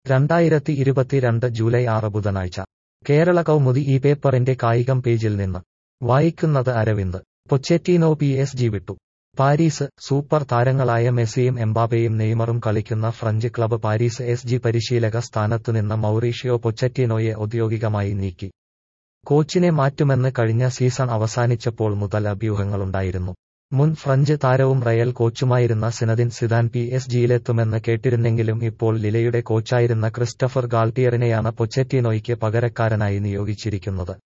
രണ്ടായിരത്തി ഇരുപത്തിരണ്ട് ജൂലൈ ആറ് ബുധനാഴ്ച കേരള കൗമുദി ഈ പേപ്പറിന്റെ കായികം പേജിൽ നിന്ന് വായിക്കുന്നത് Aravind Pochettino P S G വിട്ടു പാരീസ് സൂപ്പർ താരങ്ങളായ മെസ്സിയും എംബാബെയും നെയ്മറും കളിക്കുന്ന French club Paris S G പരിശീലക സ്ഥാനത്തുനിന്ന് മൗറീഷ്യോ പൊച്ചറ്റീനോയെ ഔദ്യോഗികമായി നീക്കി കോച്ചിനെ മാറ്റുമെന്ന് കഴിഞ്ഞ സീസൺ അവസാനിച്ചപ്പോൾ മുതൽ അഭ്യൂഹങ്ങളുണ്ടായിരുന്നു മുൻ ഫ്രഞ്ച് താരവും റയൽ കോച്ചുമായിരുന്ന സിനദിൻ സിദാൻ പി എസ് ജിയിലെത്തുമെന്ന് കേട്ടിരുന്നെങ്കിലും ഇപ്പോൾ ലിലയുടെ കോച്ചായിരുന്ന ക്രിസ്റ്റഫർ ഗാൾട്ടിയറിനെയാണ് പൊച്ചറ്റീനോയ്ക്ക് പകരക്കാരനായി നിയോഗിച്ചിരിക്കുന്നത്